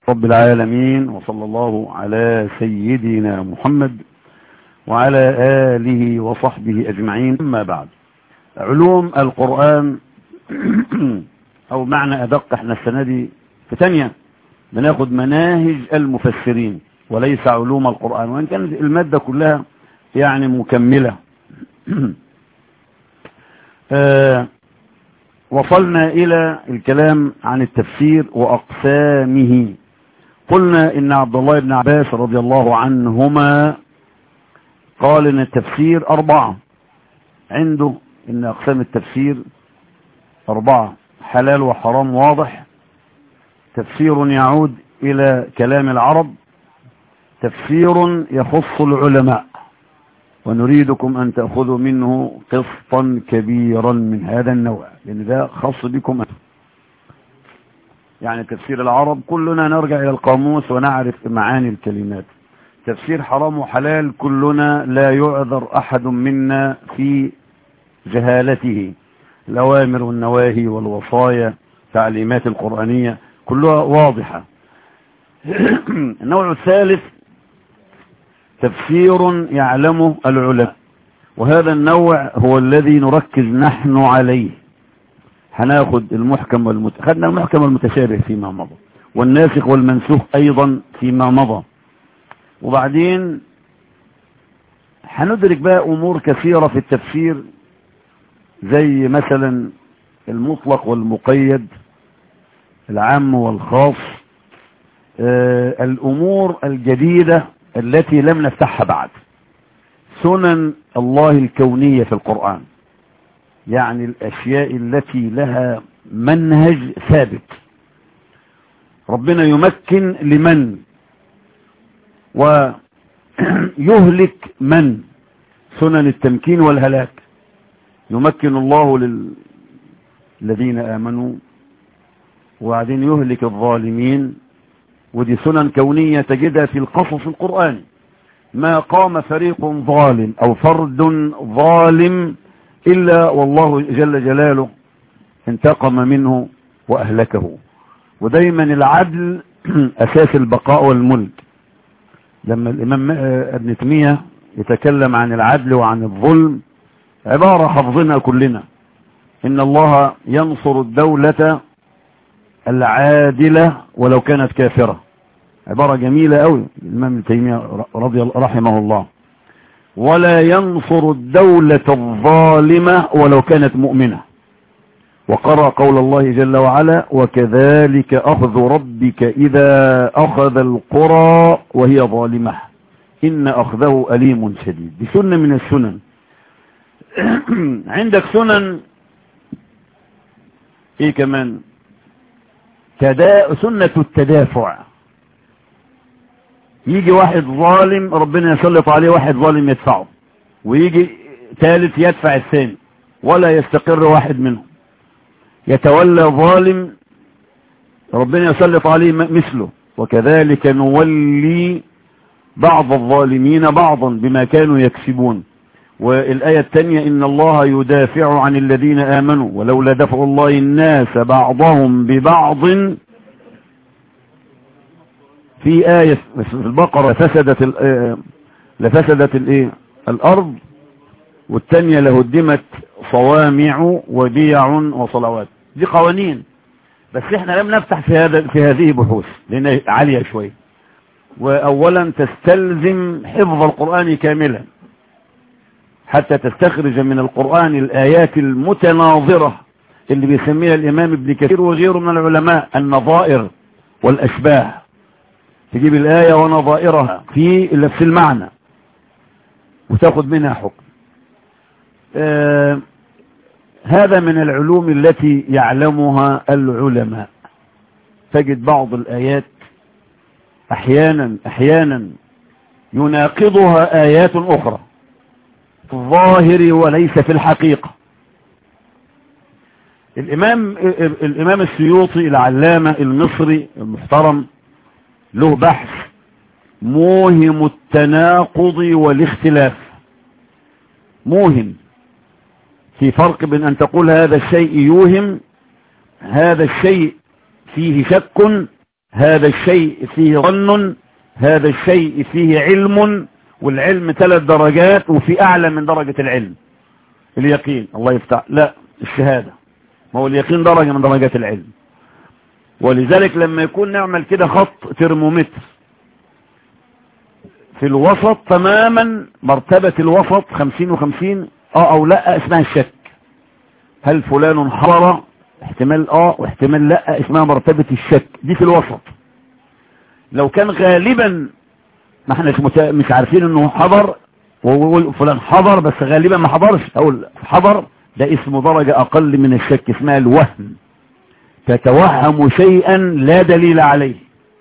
رب العالمين وصلى الله على سيدنا محمد وعلى آله وصحبه أجمعين أما بعد علوم القرآن أو معنى أدق احنا السنة دي في تانية بناخد مناهج المفسرين وليس علوم القرآن وإن كانت المادة كلها يعني مكملة آه وصلنا إلى الكلام عن التفسير وأقسامه قلنا إن عبد الله بن عباس رضي الله عنهما قال إن التفسير أربعة عنده إن أقسام التفسير أربعة حلال وحرام واضح تفسير يعود إلى كلام العرب تفسير يخص العلماء ونريدكم أن تأخذوا منه قسطا كبيرا من هذا النوع لأن ده خاص بكم أنتم يعني تفسير العرب كلنا نرجع إلى القاموس ونعرف معاني الكلمات تفسير حرام وحلال كلنا لا يعذر أحد منا في جهالته الأوامر والنواهي والوصايا تعليمات القرآنية كلها واضحة النوع الثالث تفسير يعلمه العلماء وهذا النوع هو الذي نركز نحن عليه هناخد المحكم والمت... خدنا المحكم والمتشابه فيما مضى والناسخ والمنسوخ أيضا فيما مضى وبعدين هندرك بقى أمور كثيرة في التفسير زي مثلا المطلق والمقيد العام والخاص آه الأمور الجديدة التي لم نفتحها بعد سنن الله الكونية في القرآن يعني الأشياء التي لها منهج ثابت ربنا يمكن لمن ويهلك من سنن التمكين والهلاك يمكن الله للذين آمنوا وبعدين يهلك الظالمين ودي سنن كونية تجدها في القصص القرآني ما قام فريق ظالم أو فرد ظالم إلا والله جل جلاله انتقم منه وأهلكه ودايما العدل أساس البقاء والملك لما الإمام ابن تيمية يتكلم عن العدل وعن الظلم عبارة حفظنا كلنا إن الله ينصر الدولة العادلة ولو كانت كافرة عبارة جميلة قوي الإمام ابن تيمية رضي رحمه الله ولا ينصر الدولة الظالمة ولو كانت مؤمنة وقرأ قول الله جل وعلا وكذلك أخذ ربك إذا أخذ القرى وهي ظالمة إن أخذه أليم شديد دي سنة من السنن عندك سنن ايه كمان تدا... سنة التدافع يجي واحد ظالم ربنا يسلط عليه واحد ظالم يدفعه ويجي ثالث يدفع الثاني ولا يستقر واحد منهم يتولى ظالم ربنا يسلط عليه مثله وكذلك نولي بعض الظالمين بعضا بما كانوا يكسبون والآية الثانية إن الله يدافع عن الذين آمنوا ولولا دفع الله الناس بعضهم ببعض في آية في البقرة فسدت لفسدت الايه الأرض والثانية لهدمت صوامع وبيع وصلوات دي قوانين بس احنا لم نفتح في هذا في هذه بحوث لأنها عالية شوية وأولا تستلزم حفظ القرآن كاملا حتى تستخرج من القرآن الآيات المتناظرة اللي بيسميها الإمام ابن كثير وغيره من العلماء النظائر والأشباه تجيب الآية ونظائرها في نفس المعنى وتاخد منها حكم آه هذا من العلوم التي يعلمها العلماء تجد بعض الآيات أحيانا أحيانا يناقضها آيات أخرى في الظاهر وليس في الحقيقة الإمام, الإمام السيوطي العلامة المصري المحترم له بحث موهم التناقض والاختلاف موهم في فرق بين أن تقول هذا الشيء يوهم هذا الشيء فيه شك هذا الشيء فيه ظن هذا الشيء فيه علم والعلم ثلاث درجات وفي أعلى من درجة العلم اليقين الله يفتح لا الشهادة ما هو اليقين درجة من درجات العلم ولذلك لما يكون نعمل كده خط ترمومتر في الوسط تماما مرتبة الوسط خمسين وخمسين اه او لا اسمها الشك هل فلان حضر احتمال اه واحتمال لا اسمها مرتبة الشك دي في الوسط لو كان غالبا ما احنا مش عارفين انه حضر ويقول فلان حضر بس غالبا ما حضرش اقول حضر ده اسمه درجة اقل من الشك اسمها الوهم تتوهم شيئا لا دليل عليه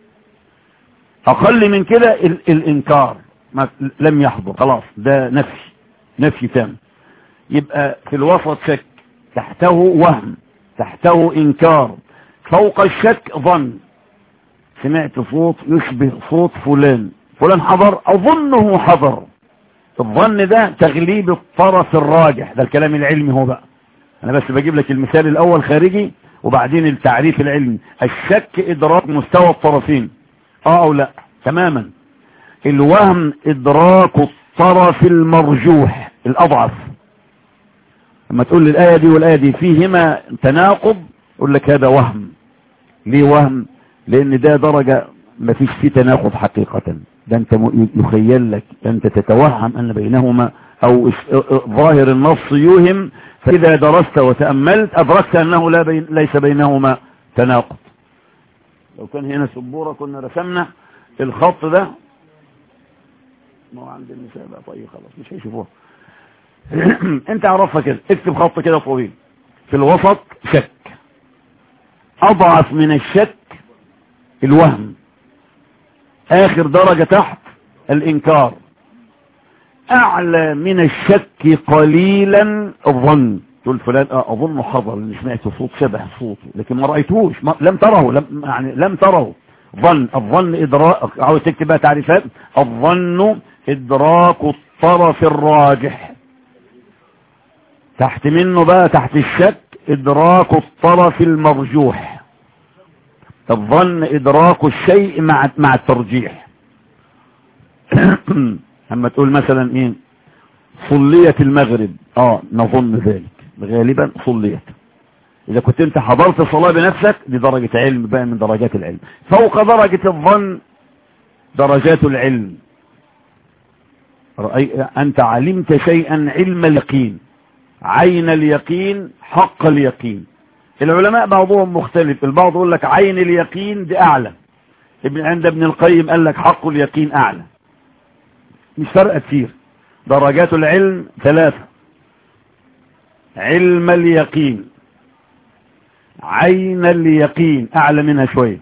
اقل من كده ال الانكار ما لم يحضر خلاص ده نفي نفي تام يبقى في الوسط شك تحته وهم تحته انكار فوق الشك ظن سمعت صوت يشبه صوت فلان فلان حضر اظنه حضر الظن ده تغليب الطرف الراجح ده الكلام العلمي هو بقى انا بس بجيب لك المثال الاول خارجي وبعدين التعريف العلمي الشك ادراك مستوى الطرفين اه او لا تماما الوهم ادراك الطرف المرجوح الاضعف لما تقول لي الايه دي والايه دي فيهما تناقض اقول لك هذا وهم ليه وهم لان ده درجه ما فيش فيه تناقض حقيقه ده انت يخيل لك انت تتوهم ان بينهما او ظاهر النص يوهم فاذا درست وتاملت ادركت انه لا بين ليس بينهما تناقض لو كان هنا سبوره كنا رسمنا الخط ده ما هو عند النساء بقى طيب خلاص مش هيشوفوها انت عرفها كده اكتب خط كده طويل في الوسط شك اضعف من الشك الوهم اخر درجة تحت الانكار اعلى من الشك قليلا الظن تقول فلان اه اظن حضر اللي سمعت صوت شبه صوته لكن ما رأيتوش ما لم تره لم يعني لم تره ظن الظن ادراك عاوز تكتب بقى تعريفات الظن ادراك الطرف الراجح تحت منه بقى تحت الشك ادراك الطرف المرجوح الظن ادراك الشيء مع مع الترجيح اما تقول مثلا ايه صليت المغرب اه نظن ذلك غالبا صليت اذا كنت انت حضرت الصلاة بنفسك دي درجة علم بقى من درجات العلم فوق درجة الظن درجات العلم رأي انت علمت شيئا علم اليقين عين اليقين حق اليقين العلماء بعضهم مختلف البعض يقول لك عين اليقين دي اعلى ابن عند ابن القيم قال لك حق اليقين اعلى مش فرق كتير درجات العلم ثلاثة علم اليقين عين اليقين اعلى منها شوية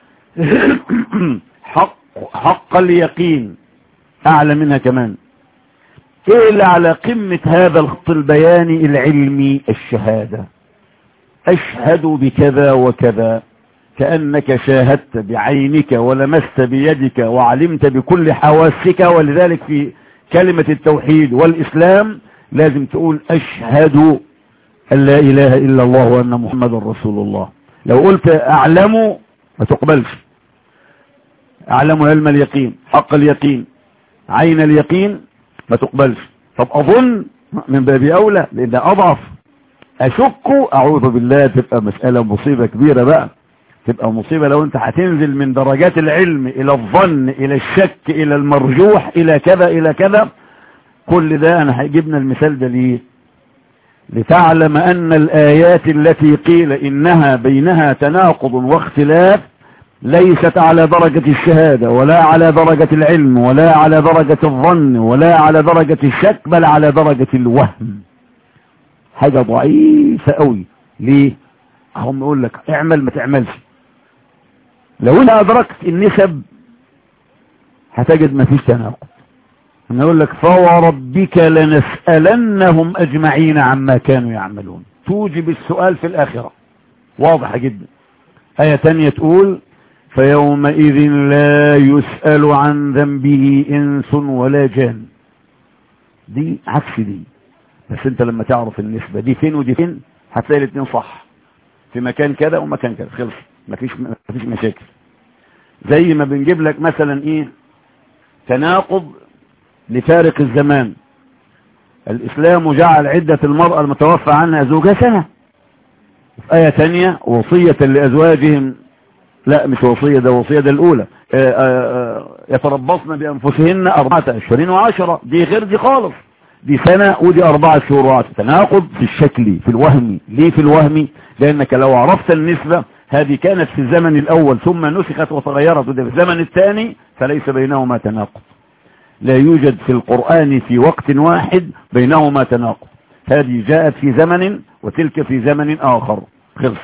حق, حق اليقين اعلى منها كمان ايه اللي على قمة هذا الخط البياني العلمي الشهادة اشهد بكذا وكذا كأنك شاهدت بعينك ولمست بيدك وعلمت بكل حواسك ولذلك في كلمة التوحيد والإسلام لازم تقول أشهد أن لا إله إلا الله وأن محمد رسول الله لو قلت أعلم ما تقبلش أعلم علم اليقين حق اليقين عين اليقين ما تقبلش طب أظن من باب أولى لأن أضعف أشك أعوذ بالله تبقى مسألة مصيبة كبيرة بقى تبقى مصيبة لو انت هتنزل من درجات العلم الى الظن الى الشك الى المرجوح الى كذا الى كذا كل ده انا هجيبنا المثال ده ليه لتعلم ان الايات التي قيل انها بينها تناقض واختلاف ليست على درجة الشهادة ولا على درجة العلم ولا على درجة الظن ولا على درجة الشك بل على درجة الوهم حاجة ضعيفة قوي ليه هم يقول لك اعمل ما تعملش لو انت ادركت النسب هتجد ما فيش تناقض انا اقول لك فوربك لنسألنهم اجمعين عما كانوا يعملون توجب السؤال في الاخرة واضحة جدا اية تانية تقول فيومئذ لا يسأل عن ذنبه انس ولا جان دي عكس دي بس انت لما تعرف النسبة دي فين ودي فين هتلاقي الاثنين صح في مكان كذا ومكان كذا خلص مفيش مفيش مشاكل زي ما بنجيب لك مثلا ايه تناقض لفارق الزمان الاسلام جعل عدة المرأة المتوفى عنها زوجها سنة في آية تانية وصية لأزواجهم لا مش وصية ده وصية ده الأولى آآ آآ يتربصن بأنفسهن أربعة أشهر وعشرة دي غير دي خالص دي سنة ودي أربعة شهور وعشرة تناقض في الشكل في الوهمي ليه في الوهمي لأنك لو عرفت النسبة هذه كانت في الزمن الأول ثم نسخت وتغيرت وده في الزمن الثاني فليس بينهما تناقض لا يوجد في القرآن في وقت واحد بينهما تناقض هذه جاءت في زمن وتلك في زمن آخر خلصت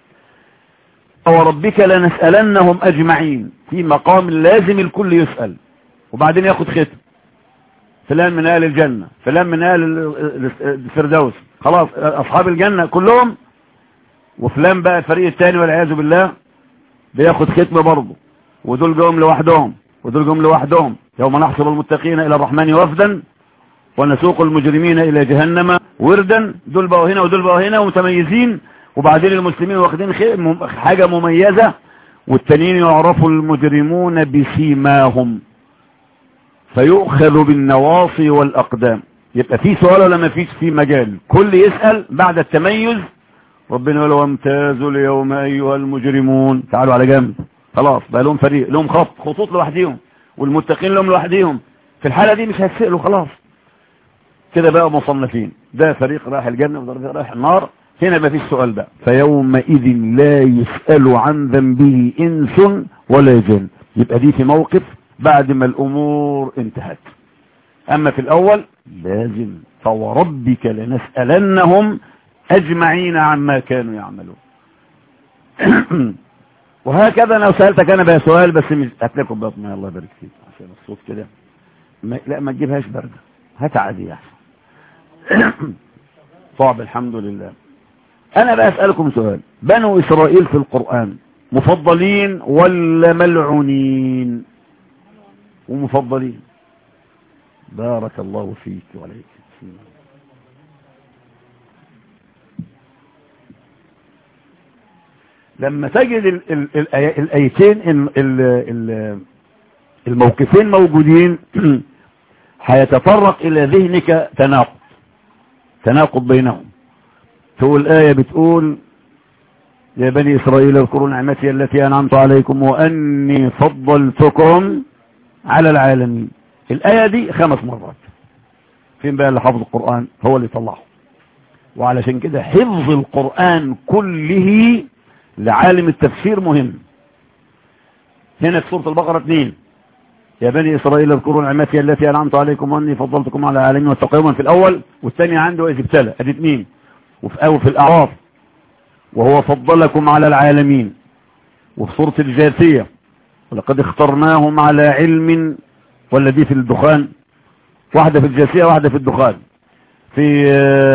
وربك لنسألنهم أجمعين في مقام لازم الكل يسأل وبعدين ياخد ختم فلان من أهل الجنة فلان من أهل الفردوس خلاص أصحاب الجنة كلهم وفلان بقى الفريق الثاني والعياذ بالله بياخد ختم برضه ودول جم لوحدهم ودول جم لوحدهم يوم نحشر المتقين إلى الرحمن وفدا ونسوق المجرمين إلى جهنم وردا دول بقوا هنا ودول بقوا هنا ومتميزين وبعدين المسلمين واخدين حاجة مميزة والتانيين يعرفوا المجرمون بسيماهم فيؤخذ بالنواصي والأقدام يبقى في سؤال ولا ما فيش في مجال كل يسأل بعد التميز ربنا يقول وامتازوا اليوم أيها المجرمون تعالوا على جنب خلاص بقى لهم فريق لهم خط خطوط لوحديهم والمتقين لهم لوحديهم في الحالة دي مش هتسألوا خلاص كده بقى مصنفين ده فريق رايح الجنة وده فريق رايح النار هنا ما فيش سؤال بقى فيومئذ لا يسأل عن ذنبه إنس ولا جن يبقى دي في موقف بعد ما الأمور انتهت أما في الأول لازم فوربك لنسألنهم أجمعين عما كانوا يعملون وهكذا لو سألتك أنا بقى سؤال بس مش هتلاقوا بطني الله يبارك فيك عشان الصوت كده ما... لا ما تجيبهاش باردة هات عادي أحسن صعب الحمد لله أنا بقى أسألكم سؤال بنو إسرائيل في القرآن مفضلين ولا ملعونين ومفضلين بارك الله فيك وعليك لما تجد ال ال ال الآيتين ال ال الموقفين موجودين هيتطرق إلى ذهنك تناقض تناقض بينهم تقول آية بتقول يا بني إسرائيل اذكروا نعمتي التي أنعمت عليكم وأني فضلتكم على العالمين الآية دي خمس مرات فين بقى اللي حفظ القرآن هو اللي طلعه وعلشان كده حفظ القرآن كله لعالم التفسير مهم هنا في سورة البقرة 2 يا بني إسرائيل اذكروا نعمتي التي أنعمت عليكم وأني فضلتكم على العالمين واتقوا يوما في الأول والثاني عنده إذ ابتلى أدي اثنين وفي أو في الأعراف وهو فضلكم على العالمين وفي سورة الجاثية ولقد اخترناهم على علم والذي في الدخان واحدة في الجاثية واحدة في الدخان في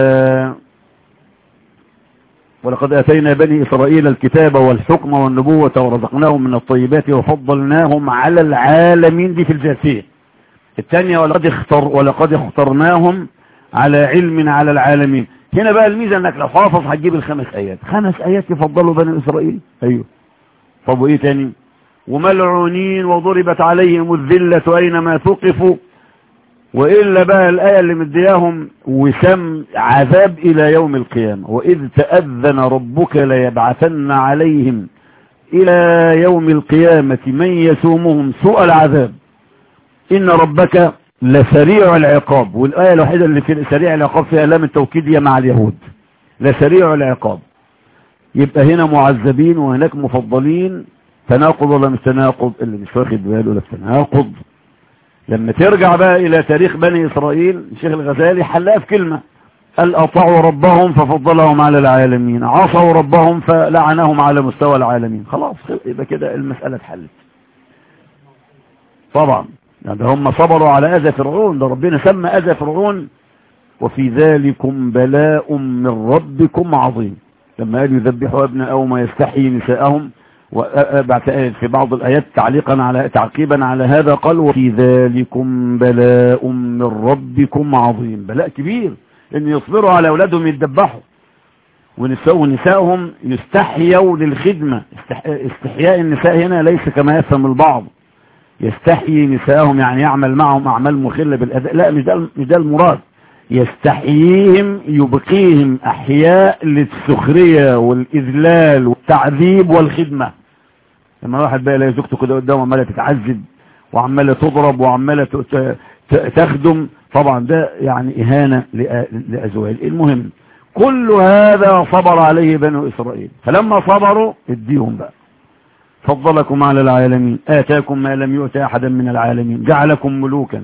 ولقد أتينا بني إسرائيل الكتاب والحكم والنبوة ورزقناهم من الطيبات وفضلناهم على العالمين دي في الجاثية الثانية ولقد, اختر ولقد اخترناهم على علم على العالمين هنا بقى الميزة انك لو حافظ هتجيب الخمس ايات خمس ايات يفضلوا بني اسرائيل ايوه طب وايه تاني وملعونين وضربت عليهم الذلة اينما ثقفوا وإلا بقى الآية اللي مدياهم وسم عذاب إلى يوم القيامة وإذ تأذن ربك ليبعثن عليهم إلى يوم القيامة من يسومهم سوء العذاب إن ربك لسريع العقاب والآية الوحيدة اللي في سريع العقاب فيها لام التوكيدية مع اليهود لسريع العقاب يبقى هنا معذبين وهناك مفضلين تناقض ولا مش تناقض اللي مش واخد باله ولا تناقض لما ترجع بقى الى تاريخ بني اسرائيل الشيخ الغزالي حلها في كلمة قال اطاعوا ربهم ففضلهم على العالمين عصوا ربهم فلعنهم على مستوى العالمين خلاص يبقى كده المسألة اتحلت طبعا يعني هم صبروا على اذى فرعون ده ربنا سمى اذى فرعون وفي ذلكم بلاء من ربكم عظيم لما قالوا يذبحوا ابناءهم ويستحيي نساءهم في بعض الآيات تعليقا على تعقيبا على هذا قال وفي ذلكم بلاء من ربكم عظيم بلاء كبير ان يصبروا على اولادهم يتذبحوا ونساء ونسائهم يستحيوا للخدمة استحياء النساء هنا ليس كما يفهم البعض يستحيي نسائهم يعني يعمل معهم أعمال مخلة بالأداء لا مش ده, مش ده المراد يستحييهم يبقيهم أحياء للسخرية والإذلال والتعذيب والخدمة لما واحد بقى لا زوجته كده قدامه عمالة تتعذب وعمالة تضرب وعمالة تخدم طبعا ده يعني إهانة لأزواج المهم كل هذا صبر عليه بنو إسرائيل فلما صبروا اديهم بقى فضلكم على العالمين آتاكم ما لم يؤت أحدا من العالمين جعلكم ملوكا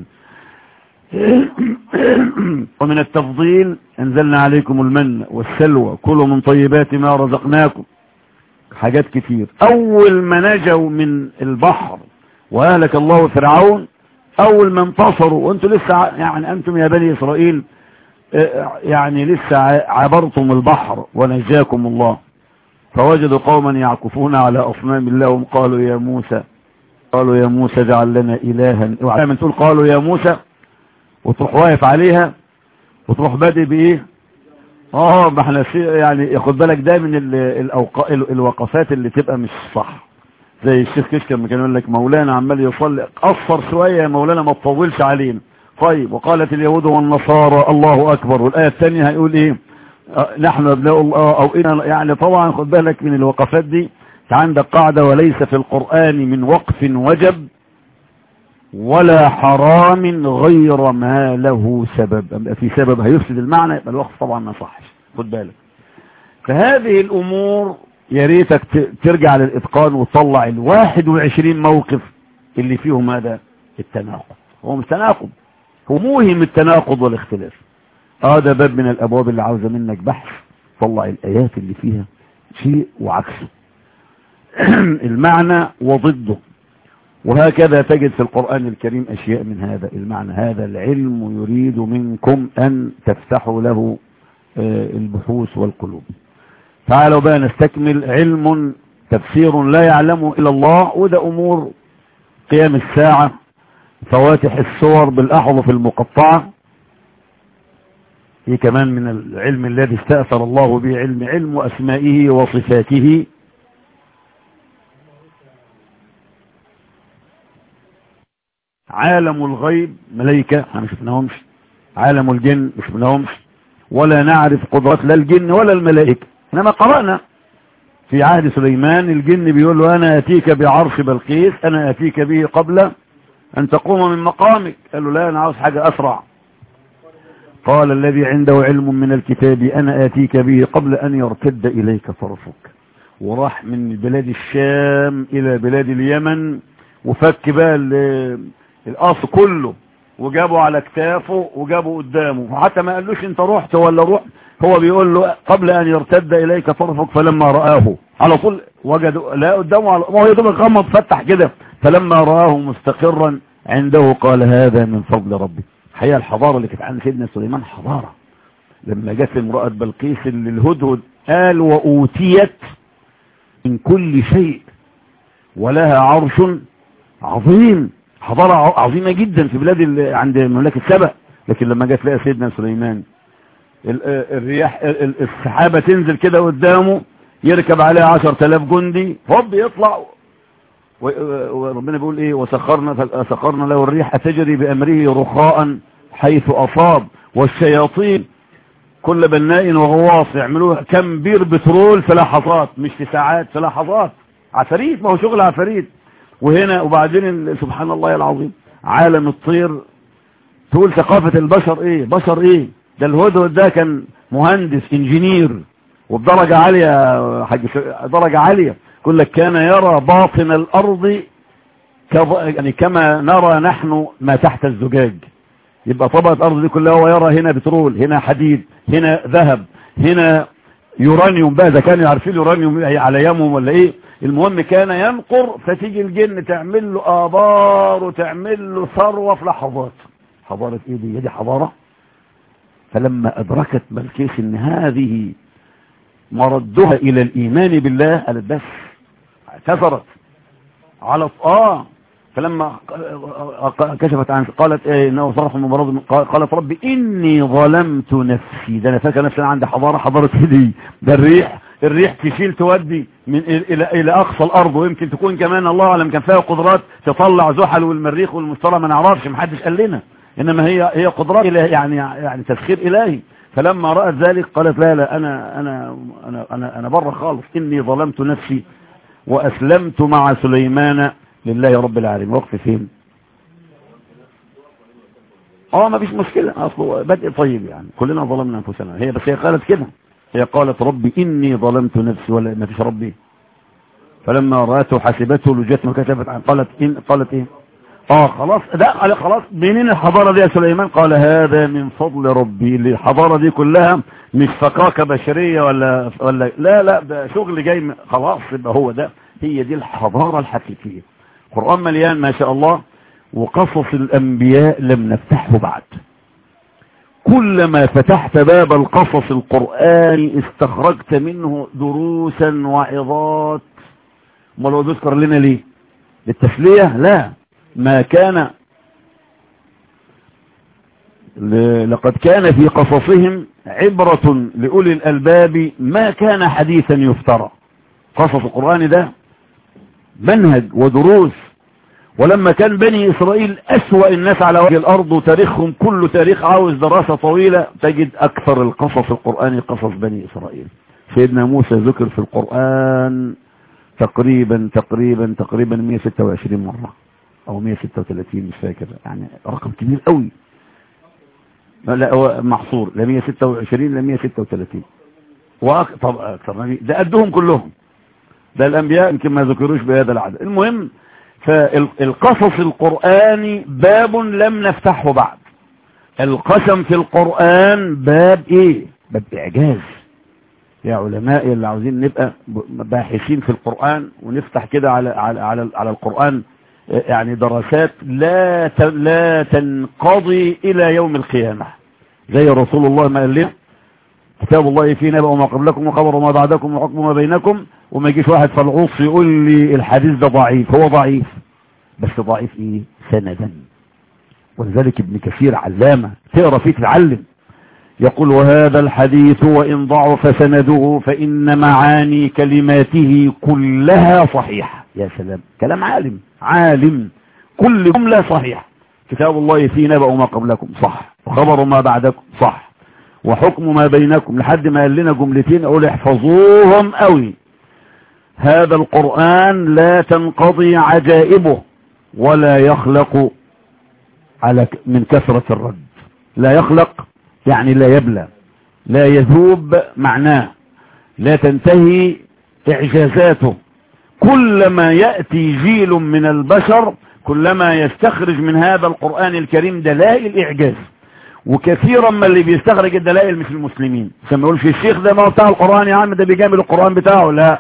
ومن التفضيل انزلنا عليكم المن والسلوى كلوا من طيبات ما رزقناكم حاجات كتير اول ما نجوا من البحر واهلك الله فرعون اول ما انتصروا وانتم لسه يعني انتم يا بني اسرائيل يعني لسه عبرتم البحر ونجاكم الله فوجدوا قوما يعكفون على اصنام لهم قالوا يا موسى قالوا يا موسى اجعل لنا الها وعلى تقول قالوا يا موسى وتروح واقف عليها وتروح بادئ بايه اه ما احنا يعني خد بالك ده من الأوق... الوقفات اللي تبقى مش صح زي الشيخ كشك لما كان يقول لك مولانا عمال يصلي قصر شويه يا مولانا ما تطولش علينا طيب وقالت اليهود والنصارى الله اكبر والايه الثانيه هيقول ايه آه نحن ابناء الله او إن يعني طبعا خد بالك من الوقفات دي عندك قاعده وليس في القران من وقف وجب ولا حرام غير ما له سبب في سبب هيفسد المعنى يبقى الوقف طبعا ما صحش خد بالك فهذه الامور يا ريتك ترجع للاتقان وتطلع ال 21 موقف اللي فيهم هذا التناقض هو مش تناقض هو موهم التناقض والاختلاف هذا آه باب من الابواب اللي عاوزه منك بحث طلع الايات اللي فيها شيء وعكسه المعنى وضده وهكذا تجد في القرآن الكريم أشياء من هذا المعنى هذا العلم يريد منكم أن تفتحوا له البحوث والقلوب تعالوا بقى نستكمل علم تفسير لا يعلمه إلا الله وده أمور قيام الساعة فواتح الصور بالأحرف المقطعة هي كمان من العلم الذي استأثر الله به علم علم أسمائه وصفاته عالم الغيب ملائكة احنا ما شفناهمش عالم الجن ما شفناهمش ولا نعرف قدرات لا الجن ولا الملائكة انما قرأنا في عهد سليمان الجن بيقول له انا اتيك بعرش بلقيس انا اتيك به قبل ان تقوم من مقامك قال له لا انا عاوز حاجة اسرع قال الذي عنده علم من الكتاب انا اتيك به قبل ان يرتد اليك طرفك وراح من بلاد الشام الى بلاد اليمن وفك بقى القصر كله وجابه على كتافه وجابه قدامه وحتى ما قالوش انت رحت ولا رحت هو بيقول له قبل ان يرتد اليك طرفك فلما رآه على طول وجدوا لا قدامه على ما هو يدوب غمض فتح كده فلما رآه مستقرا عنده قال هذا من فضل ربي الحقيقه الحضاره اللي كانت عند سيدنا سليمان حضاره لما جت امراه بلقيس اللي الهدهد قال واوتيت من كل شيء ولها عرش عظيم حضارة عظيمة جدا في بلاد عند مملكة سبأ لكن لما جت لقى سيدنا سليمان الرياح السحابة تنزل كده قدامه يركب عليها عشر تلاف جندي هوب يطلع وربنا بيقول ايه وسخرنا سخرنا له الريح تجري بأمره رخاء حيث أصاب والشياطين كل بناء وغواص يعملوا كم بير بترول في لحظات مش في ساعات في لحظات عفاريت ما هو شغل عفاريت وهنا وبعدين سبحان الله العظيم عالم الطير تقول ثقافة البشر ايه بشر ايه ده الهدهد ده كان مهندس انجينير وبدرجة عالية حاج درجة عالية يقول لك كان يرى باطن الارض يعني كما نرى نحن ما تحت الزجاج يبقى طبقة الارض دي كلها هو يرى هنا بترول هنا حديد هنا ذهب هنا يورانيوم بقى اذا كانوا عارفين يورانيوم على يمهم ولا ايه المهم كان ينقر فتيجي الجن تعمل له آبار وتعمل له ثروة في لحظات حضارة ايه دي دي حضارة فلما ادركت بلكيس ان هذه مردها الى الايمان بالله قالت بس اعتذرت على اه فلما كشفت عن قالت ايه انه صرح من مرض قالت ربي اني ظلمت نفسي ده انا فاكر نفسي انا عندي حضاره حضاره دي ده الريح الريح تشيل تودي من الى الى اقصى الارض ويمكن تكون كمان الله اعلم كان فيها قدرات تطلع زحل والمريخ والمشتري ما نعرفش محدش قال لنا انما هي هي قدرات الهي يعني يعني تسخير الهي فلما رأت ذلك قالت لا لا انا انا انا انا, أنا بره خالص اني ظلمت نفسي واسلمت مع سليمان لله رب العالمين وقف فين اه ما فيش مشكلة اصله بدء طيب يعني كلنا ظلمنا انفسنا هي بس هي قالت كده هي قالت ربي اني ظلمت نفسي ولا ما فيش ربي فلما رأته حسبته لجت وكتبت عن قالت إن قالت ايه اه خلاص ده قال خلاص منين الحضارة دي يا سليمان قال هذا من فضل ربي الحضارة دي كلها مش فقاكة بشرية ولا ولا لا لا ده شغل جاي خلاص يبقى هو ده هي دي الحضارة الحقيقية القرآن مليان ما شاء الله وقصص الأنبياء لم نفتحه بعد كلما فتحت باب القصص القرآني استخرجت منه دروسا وعظات ما لو بيذكر لنا ليه للتسلية لا ما كان لقد كان في قصصهم عبرة لأولي الألباب ما كان حديثا يفترى قصص القرآن ده منهج ودروس ولما كان بني إسرائيل أسوأ الناس على وجه الأرض وتاريخهم كله تاريخ عاوز دراسة طويلة تجد أكثر القصص القرآني قصص بني إسرائيل سيدنا موسى ذكر في القرآن تقريبا تقريبا تقريبا 126 مرة أو 136 مش فاكر يعني رقم كبير قوي لا هو محصور لا 126 لا 136 وأكثر طب أكثر ده قدهم كلهم ده الأنبياء يمكن ما ذكروش بهذا العدد المهم فالقصص القرآني باب لم نفتحه بعد القسم في القرآن باب ايه باب اعجاز يا علماء اللي عاوزين نبقى باحثين في القرآن ونفتح كده على على على, على القرآن يعني دراسات لا لا تنقضي الى يوم القيامة زي رسول الله ما قال لنا كتاب الله فيه نبأ ما قبلكم وخبر ما بعدكم وحكم ما بينكم وما يجيش واحد فالعوص يقول لي الحديث ده ضعيف هو ضعيف بس ضعيف ايه سندا ولذلك ابن كثير علامة تقرا فيه تتعلم يقول وهذا الحديث وإن ضعف سنده فإن معاني كلماته كلها صحيحة يا سلام كلام عالم عالم كل جملة صحيحة كتاب الله فيه نبأ ما قبلكم صح وخبر ما بعدكم صح وحكم ما بينكم لحد ما قال لنا جملتين اقول احفظوهم قوي هذا القرآن لا تنقضي عجائبه ولا يخلق على من كثرة الرد لا يخلق يعني لا يبلى لا يذوب معناه لا تنتهي إعجازاته كلما يأتي جيل من البشر كلما يستخرج من هذا القرآن الكريم دلائل إعجاز وكثيرا ما اللي بيستخرج الدلائل مش المسلمين عشان ما يقولش الشيخ ده ما بتاع القرآن يا عم ده بيجامل القرآن بتاعه لا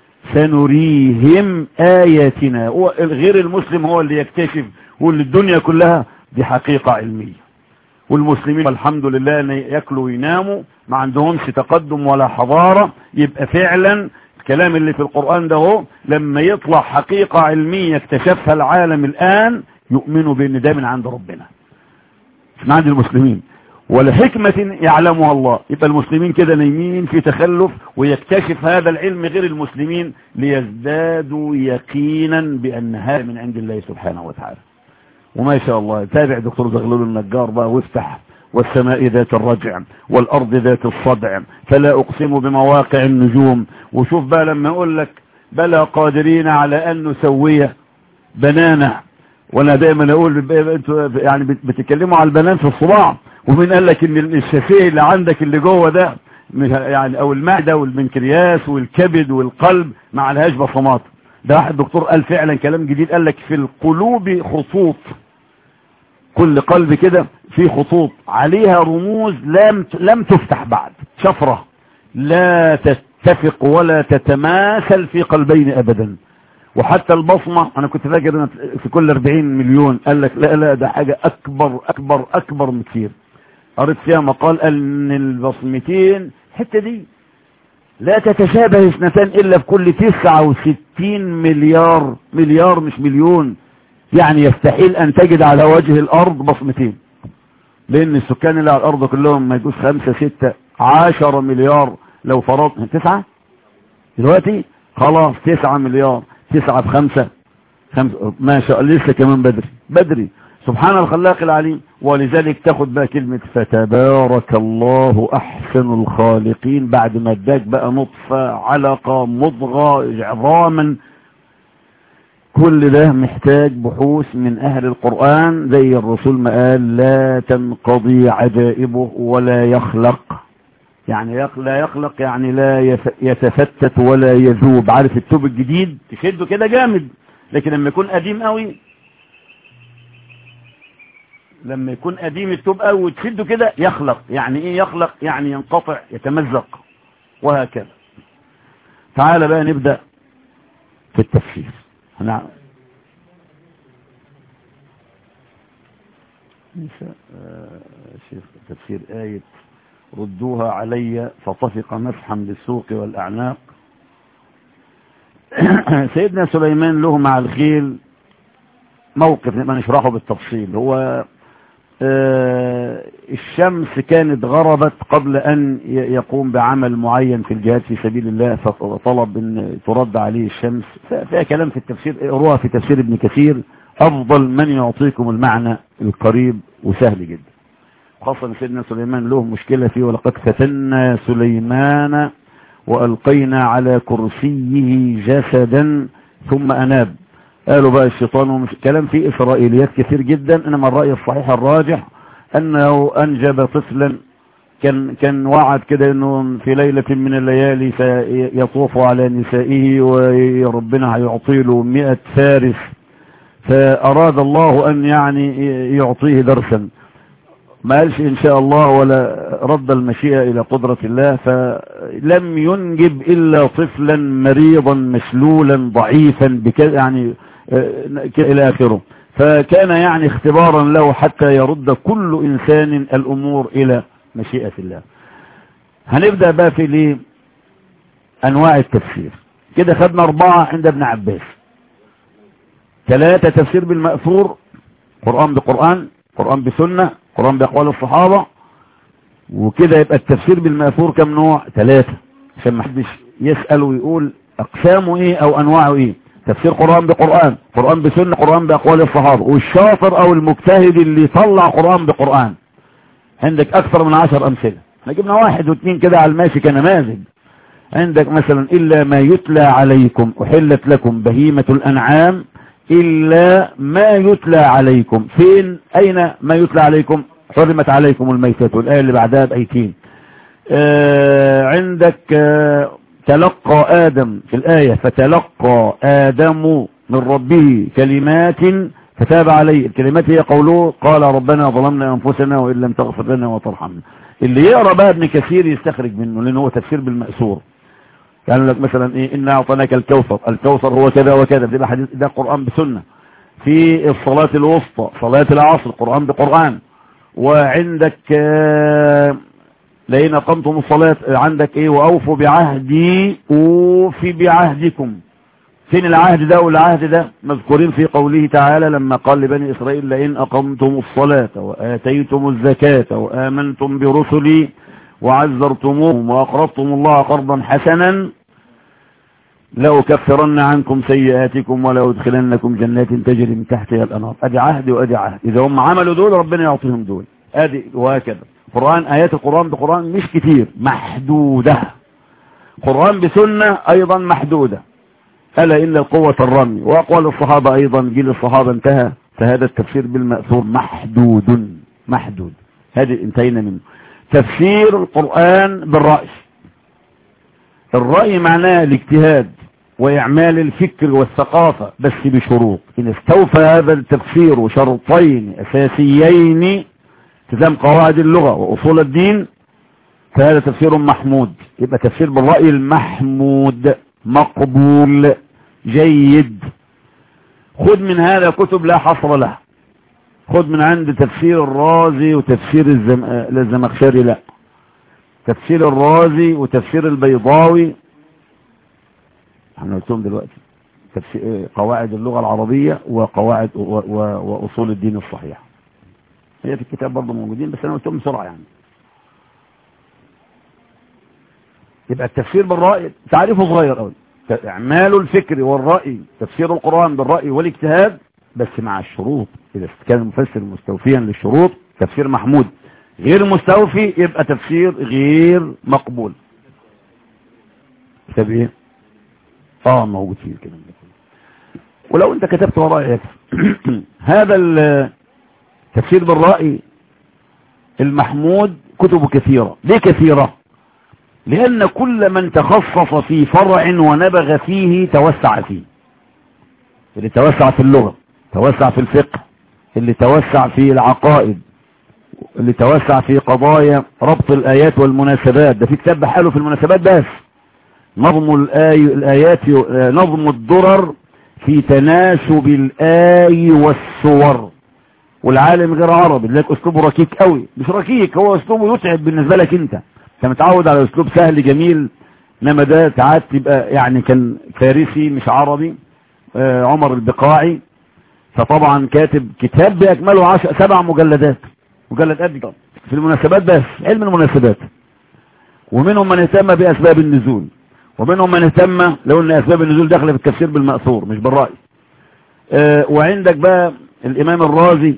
سنريهم آياتنا غير المسلم هو اللي يكتشف واللي الدنيا كلها دي حقيقة علمية والمسلمين الحمد لله ان ياكلوا ويناموا ما عندهمش تقدم ولا حضارة يبقى فعلا الكلام اللي في القرآن ده هو لما يطلع حقيقة علمية اكتشفها العالم الآن يؤمنوا بان ده من عند ربنا من عند المسلمين ولحكمة يعلمها الله يبقى المسلمين كده نايمين في تخلف ويكتشف هذا العلم غير المسلمين ليزدادوا يقينا بأن هذا من عند الله سبحانه وتعالى وما شاء الله تابع دكتور زغلول النجار بقى وافتح والسماء ذات الرجع والأرض ذات الصدع فلا أقسم بمواقع النجوم وشوف بقى لما أقول لك بلا قادرين على أن نسويه بنانا وانا دايما اقول انتوا يعني بتتكلموا على البنان في الصباع ومين قال لك ان الشفيه اللي عندك اللي جوه ده يعني او المعده والبنكرياس والكبد والقلب ما عليهاش بصمات ده واحد دكتور قال فعلا كلام جديد قال لك في القلوب خطوط كل قلب كده فيه خطوط عليها رموز لم لم تفتح بعد شفره لا تتفق ولا تتماثل في قلبين ابدا وحتى البصمة انا كنت فاكر في كل 40 مليون قال لك لا لا ده حاجة اكبر اكبر اكبر من كتير قريت فيها مقال قال ان البصمتين الحته دي لا تتشابه اثنتان الا في كل 69 مليار مليار مش مليون يعني يستحيل ان تجد على وجه الارض بصمتين لان السكان اللي على الارض كلهم ما يجوز خمسة ستة عشر مليار لو فرضنا تسعة دلوقتي خلاص تسعة مليار تسعة بخمسة خمسة ما شاء الله لسه كمان بدري بدري سبحان الخلاق العليم ولذلك تاخد بقى كلمة فتبارك الله أحسن الخالقين بعد ما اداك بقى نطفة علقة مضغة عظاما كل ده محتاج بحوث من أهل القرآن زي الرسول ما قال لا تنقضي عجائبه ولا يخلق يعني يخ- لا يخلق يعني لا يف- يتفتت ولا يذوب عارف التوب الجديد تشده كده جامد لكن لما يكون قديم قوي لما يكون قديم التوب قوي وتشده كده يخلق يعني ايه يخلق يعني ينقطع يتمزق وهكذا تعال بقى نبدأ في التفسير نعم نساء آه، شيخ تفسير آية ردوها علي فطفق مسحا بالسوق والأعناق سيدنا سليمان له مع الخيل موقف نبقى نشرحه بالتفصيل هو آه، الشمس كانت غربت قبل أن ي- يقوم بعمل معين في الجهاد في سبيل الله فطلب أن ترد عليه الشمس فيها كلام في التفسير اقروها في تفسير ابن كثير أفضل من يعطيكم المعنى القريب وسهل جدا خاصة سيدنا سليمان له مشكلة فيه ولقد فتنا سليمان وألقينا على كرسيه جسدا ثم أناب قالوا بقى الشيطان ومش كلام فيه إسرائيليات كثير جدا إنما الرأي الصحيح الراجح أنه أنجب طفلا كان كان وعد كده انه في ليلة من الليالي سيطوف على نسائه وربنا هيعطي له 100 فارس فأراد الله أن يعني يعطيه درسا ما قالش إن شاء الله ولا رد المشيئة إلى قدرة الله فلم ينجب إلا طفلا مريضا مسلولا ضعيفا بكذا يعني آه، إلى آخره فكان يعني اختبارا له حتى يرد كل إنسان الأمور إلى مشيئة الله هنبدأ بقى في ليه أنواع التفسير كده خدنا أربعة عند ابن عباس ثلاثة تفسير بالمأثور قرآن بقرآن قرآن بسنة قرآن بأقوال الصحابة وكده يبقى التفسير بالمأثور كم نوع ثلاثة عشان ما حدش يسأل ويقول أقسامه إيه أو أنواعه إيه تفسير قرآن بقرآن قرآن بسنة قرآن بأقوال الصحابة والشاطر أو المجتهد اللي يطلع قرآن بقرآن عندك أكثر من عشر أمثلة احنا جبنا واحد واثنين كده على الماشي كنماذج عندك مثلا إلا ما يتلى عليكم أحلت لكم بهيمة الأنعام إلا ما يتلى عليكم فين أين ما يتلى عليكم حرمت عليكم الميتة والآية اللي بعدها بأيتين آه عندك آه تلقى آدم في الآية فتلقى آدم من ربه كلمات فتاب عليه الكلمات هي قوله قال ربنا ظلمنا أنفسنا وإن لم تغفر لنا وترحمنا اللي يقرأ بقى ابن كثير يستخرج منه لأنه هو تفسير بالمأسور يعني لك مثلا إيه إنا أعطيناك الكوثر الكوثر هو كذا وكذا ده حديث ده قرآن بسنة في الصلاة الوسطى صلاة العصر قرآن بقرآن وعندك آه لئن قمتم الصلاة عندك ايه واوفوا بعهدي اوفي بعهدكم فين العهد ده والعهد ده مذكورين في قوله تعالى لما قال لبني اسرائيل لئن اقمتم الصلاة واتيتم الزكاة وامنتم برسلي وعزرتموهم واقرضتم الله قرضا حسنا لأكفرن عنكم سيئاتكم ولا أدخلنكم جنات تجري من تحتها الأنهار أدي عهد وأدي عهد إذا هم عملوا دول ربنا يعطيهم دول أدي وهكذا قرآن آيات القرآن بقرآن مش كتير محدودة قرآن بسنة أيضا محدودة ألا إلا قوة الرمي وأقوال الصحابة أيضا جيل الصحابة انتهى فهذا التفسير بالمأثور محدود محدود هذه انتهينا منه تفسير القرآن بالرأي الرأي معناه الاجتهاد وإعمال الفكر والثقافة بس بشروط إن استوفى هذا التفسير شرطين أساسيين التزام قواعد اللغة وأصول الدين فهذا تفسير محمود يبقى تفسير بالرأي المحمود مقبول جيد خذ من هذا كتب لا حصر لها خذ من عند تفسير الرازي وتفسير الزم... الزمخشري لا تفسير الرازي وتفسير البيضاوي احنا قلتهم دلوقتي تفسير قواعد اللغة العربية وقواعد و- و- وأصول الدين الصحيح هي في الكتاب برضه موجودين بس أنا قلتهم بسرعة يعني يبقى التفسير بالرأي تعريفه صغير قوي إعمال الفكر والرأي تفسير القرآن بالرأي والاجتهاد بس مع الشروط إذا كان المفسر مستوفيا للشروط تفسير محمود غير مستوفي يبقى تفسير غير مقبول كتاب ايه اه موجود فيه الكلام ده كله. ولو انت كتبت وراء يكفي هذا التفسير بالرأي المحمود كتبه كثيرة ليه كثيرة لأن كل من تخصص في فرع ونبغ فيه توسع فيه اللي توسع في اللغة توسع في الفقه اللي توسع في العقائد اللي توسع في قضايا ربط الآيات والمناسبات ده في كتاب بحاله في المناسبات بس نظم الآي الآيات نظم الدرر في تناسب الآي والصور والعالم غير عربي لك اسلوبه ركيك قوي مش ركيك هو اسلوبه يتعب بالنسبة لك انت انت متعود على اسلوب سهل جميل انما ده ساعات تبقى يعني كان فارسي مش عربي آه عمر البقاعي فطبعا كاتب كتاب بأكمله عشر سبع مجلدات مجلد قد كده في المناسبات بس علم المناسبات ومنهم من اهتم بأسباب النزول ومنهم من اهتم لو ان أسباب النزول داخله في التفسير بالمأثور مش بالرأي آه وعندك بقى الإمام الرازي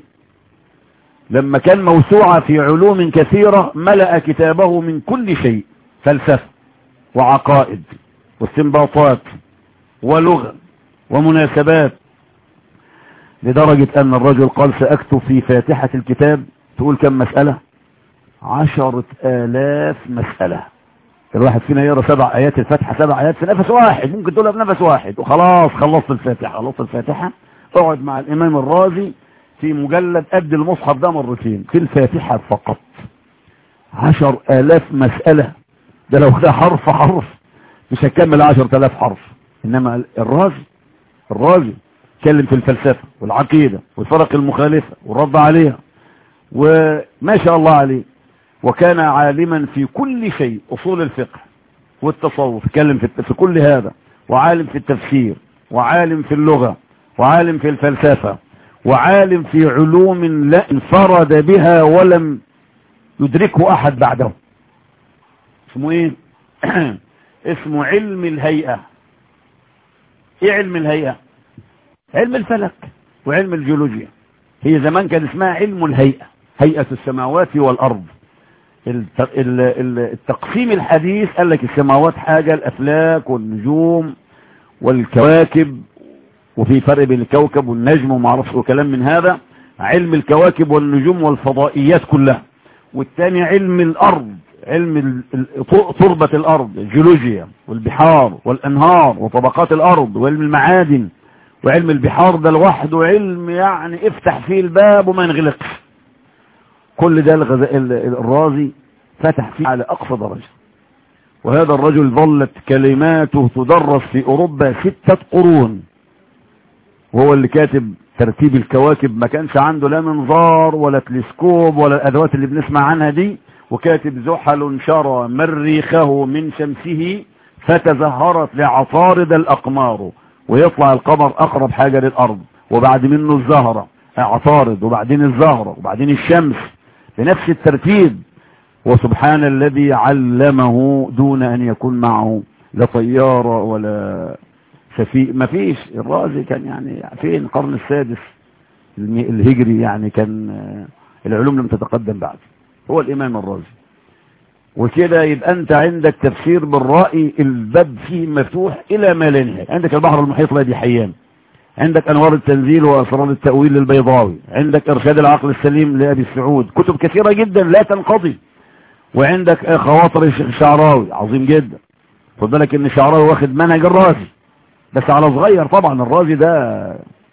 لما كان موسوعة في علوم كثيرة ملأ كتابه من كل شيء فلسفة وعقائد واستنباطات ولغة ومناسبات لدرجة أن الرجل قال سأكتب في فاتحة الكتاب تقول كم مسألة عشرة آلاف مسألة الواحد فينا يقرأ سبع آيات الفاتحة سبع آيات في نفس واحد ممكن تقولها بنفس واحد وخلاص خلصت الفاتحة خلصت الفاتحة اقعد مع الإمام الرازي في مجلد قد المصحف ده مرتين في الفاتحة فقط عشر آلاف مسألة ده لو ده حرف حرف مش هكمل عشر آلاف حرف إنما الرازي الرازي اتكلم في الفلسفة والعقيدة والفرق المخالفة والرد عليها وما شاء الله عليه وكان عالما في كل شيء أصول الفقه والتصوف اتكلم في, في كل هذا وعالم في التفسير وعالم في اللغة وعالم في الفلسفة وعالم في علوم لا انفرد بها ولم يدركه أحد بعده اسمه ايه اسمه علم الهيئة ايه علم الهيئة علم الفلك وعلم الجيولوجيا هي زمان كان اسمها علم الهيئة هيئة السماوات والأرض التقسيم الحديث قال لك السماوات حاجة الأفلاك والنجوم والكواكب وفي فرق بين الكوكب والنجم وما اعرفش وكلام من هذا علم الكواكب والنجوم والفضائيات كلها والثاني علم الأرض علم تربة الأرض الجيولوجيا والبحار والأنهار وطبقات الأرض وعلم المعادن وعلم البحار ده لوحده علم يعني افتح فيه الباب وما ينغلقش كل ده الرازي فتح فيه على أقصى درجة وهذا الرجل ظلت كلماته تدرس في أوروبا ستة قرون وهو اللي كاتب ترتيب الكواكب ما كانش عنده لا منظار ولا تلسكوب ولا الأدوات اللي بنسمع عنها دي وكاتب زحل شرى مريخه من شمسه فتزهرت لعطارد الأقمار ويطلع القمر أقرب حاجة للأرض وبعد منه الزهرة عطارد وبعدين الزهرة وبعدين الشمس بنفس الترتيب وسبحان الذي علمه دون أن يكون معه لا طيارة ولا سفينة ما فيش الرازي كان يعني فين القرن السادس الهجري يعني كان العلوم لم تتقدم بعد هو الإمام الرازي وكده يبقى أنت عندك تفسير بالرأي الباب فيه مفتوح إلى ما لا نهاية عندك البحر المحيط لدي حيان عندك أنوار التنزيل وأسرار التأويل للبيضاوي عندك إرشاد العقل السليم لأبي السعود كتب كثيرة جدا لا تنقضي وعندك خواطر الشيخ الشعراوي عظيم جدا خد بالك ان الشعراوي واخد منهج الرازي بس على صغير طبعا الرازي ده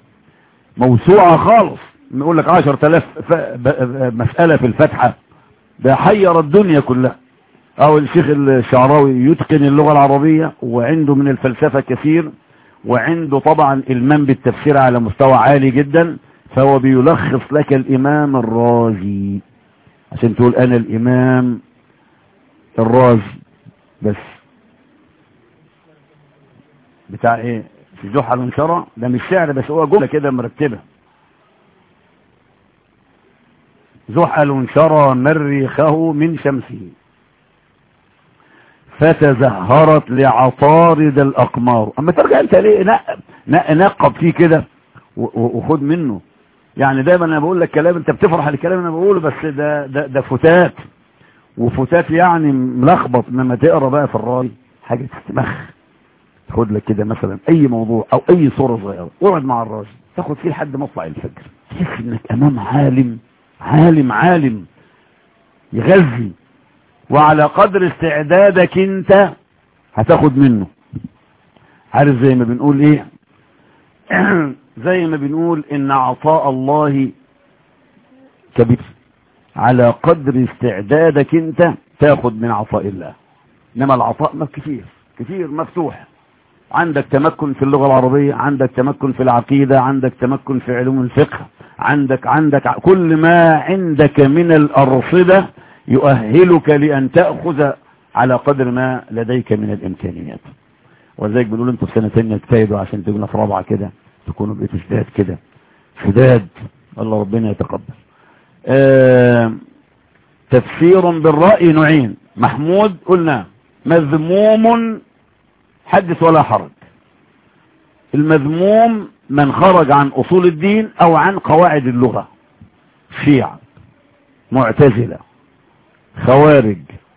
موسوعة خالص نقول لك عشر تلاف مسألة في الفتحة ده حير الدنيا كلها او الشيخ الشعراوي يتقن اللغة العربية وعنده من الفلسفة كثير وعنده طبعا المام بالتفسير على مستوى عالي جدا فهو بيلخص لك الامام الرازي عشان تقول انا الامام الرازي بس بتاع ايه في زحل وانشرى ده مش شعر بس هو جملة كده مرتبة زحل انشرى مريخه من شمسه فتزهرت لعطارد الأقمار أما ترجع أنت ليه نق- نق- نقب فيه كده و- و- وخد منه يعني دايما أنا بقول لك كلام أنت بتفرح الكلام أنا بقوله بس ده, ده, ده فتات وفتات يعني ملخبط لما تقرا بقى في الراي حاجة تستمخ خد لك كده مثلا أي موضوع أو أي صورة صغيرة اقعد مع الراجل تاخد فيه لحد مطلع الفجر تحس إنك أمام عالم عالم عالم يغذي وعلى قدر استعدادك انت هتاخد منه عارف زي ما بنقول ايه زي ما بنقول ان عطاء الله كبير على قدر استعدادك انت تاخد من عطاء الله انما العطاء ما كتير كتير مفتوح عندك تمكن في اللغة العربية عندك تمكن في العقيدة عندك تمكن في علوم الفقه عندك عندك ع- كل ما عندك من الأرصدة يؤهلك لأن تأخذ على قدر ما لديك من الإمكانيات ولذلك بنقول انتوا في سنة تانية اجتهدوا عشان تبقوا في رابعة كده تكونوا بقيتوا شداد كده شداد الله ربنا يتقبل آه تفسير بالرأي نوعين محمود قلنا مذموم حدث ولا حرج المذموم من خرج عن أصول الدين أو عن قواعد اللغة شيعة معتزلة خوارج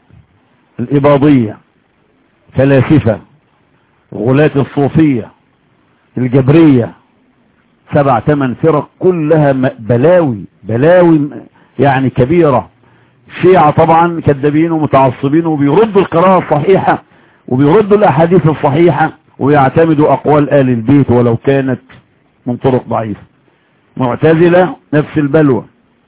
الإباضية فلاسفة غلاة الصوفية الجبرية سبع ثمان فرق كلها م- بلاوي بلاوي م- يعني كبيرة شيعة طبعا كذابين ومتعصبين وبيردوا القراءة الصحيحة وبيردوا الأحاديث الصحيحة ويعتمدوا أقوال آل البيت ولو كانت من طرق ضعيفة معتزلة نفس البلوى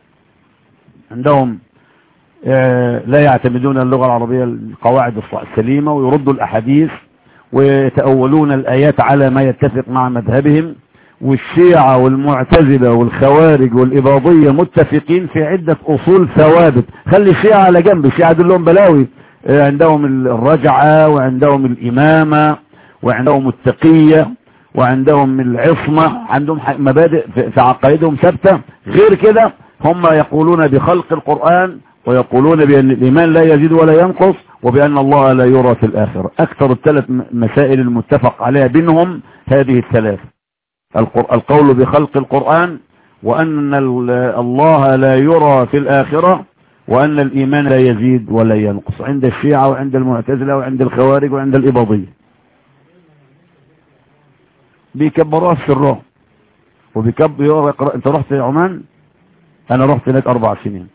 عندهم آه، لا يعتمدون اللغة العربية القواعد الص- السليمة ويردوا الأحاديث ويتأولون الآيات على ما يتفق مع مذهبهم والشيعة والمعتزلة والخوارج والإباضية متفقين في عدة أصول ثوابت خلي الشيعة على جنب الشيعة دول لهم بلاوي آه، عندهم الرجعة وعندهم الإمامة وعندهم التقية وعندهم العصمة عندهم ح- مبادئ في في عقائدهم ثابتة غير كده هم يقولون بخلق القرآن ويقولون بأن الإيمان لا يزيد ولا ينقص وبأن الله لا يرى في الآخرة أكثر الثلاث م- مسائل المتفق عليها بينهم هذه الثلاث القر- القول بخلق القرآن وأن ال- الله لا يرى في الآخرة وأن الإيمان لا يزيد ولا ينقص عند الشيعة وعند المعتزلة وعند الخوارج وعند الإباضية بيكبروها في سرهم وبيكبر يقرأ انت رحت عمان انا رحت هناك اربع سنين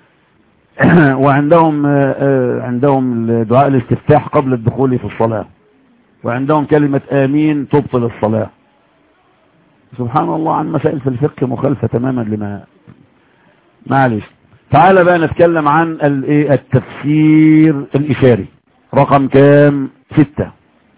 وعندهم آه، آه، عندهم دعاء الاستفتاح قبل الدخول في الصلاة وعندهم كلمة آمين تبطل الصلاة سبحان الله عن مسائل في الفقه مخالفة تماما لما معلش تعال بقى نتكلم عن الايه التفسير الإشاري رقم كام ستة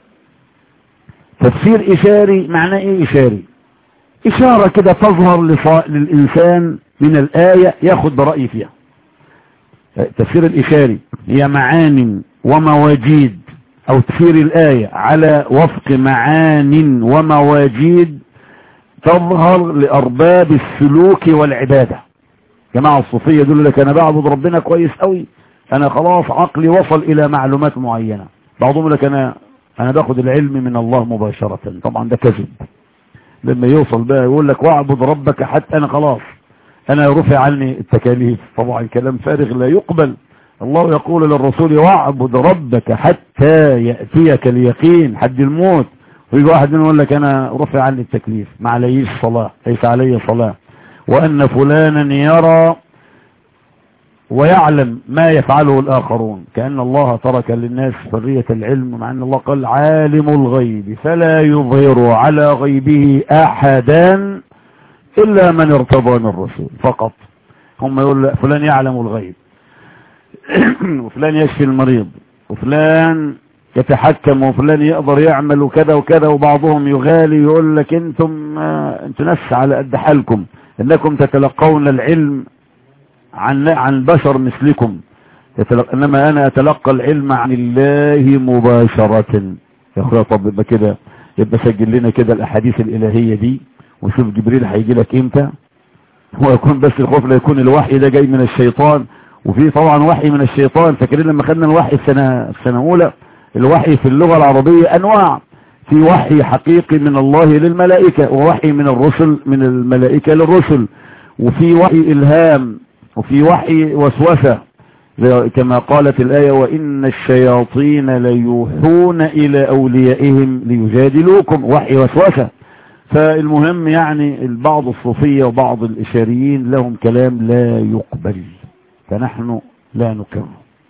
تفسير إشاري معناه إيه إشاري إشارة كده تظهر لصا- للإنسان من الآية ياخد برأي فيها تفسير الإشاري هي معان ومواجيد أو تفسير الآية على وفق معان ومواجيد تظهر لأرباب السلوك والعبادة جماعة الصوفية دول لك أنا بعبد ربنا كويس قوي أنا خلاص عقلي وصل إلى معلومات معينة بعضهم لك أنا أنا باخد العلم من الله مباشرة طبعا ده كذب لما يوصل بقى يقول لك واعبد ربك حتى أنا خلاص أنا رفع عني التكاليف طبعا كلام فارغ لا يقبل الله يقول للرسول واعبد ربك حتى يأتيك اليقين حد الموت ويجي واحد منهم يقول لك أنا رفع عني التكليف ما عليش صلاة ليس علي صلاة وأن فلانا يرى ويعلم ما يفعله الآخرون كأن الله ترك للناس حرية العلم مع أن الله قال عالم الغيب فلا يظهر على غيبه أحدا إلا من ارتضى من الرسول فقط هم يقول لا، فلان يعلم الغيب وفلان يشفي المريض وفلان يتحكم وفلان يقدر يعمل وكذا وكذا وبعضهم يغالي يقول لك انتم آه، انتم ناس على قد حالكم انكم تتلقون العلم عن عن بشر مثلكم يتلق... انما انا اتلقى العلم عن الله مباشرة يا اخويا طب يبقى كده يبقى سجل لنا كده الاحاديث الالهية دي وشوف جبريل هيجي لك امتى ويكون بس الخوف لا يكون الوحي ده جاي من الشيطان وفي طبعا وحي من الشيطان فاكرين لما خدنا الوحي السنة السنة اولى الوحي في اللغة العربية انواع في وحي حقيقي من الله للملائكة ووحي من الرسل من الملائكة للرسل وفي وحي الهام وفي وحي وسوسة كما قالت الآية وإن الشياطين ليوحون إلى أوليائهم ليجادلوكم وحي وسوسة فالمهم يعني البعض الصوفية وبعض الإشاريين لهم كلام لا يقبل فنحن لا نكره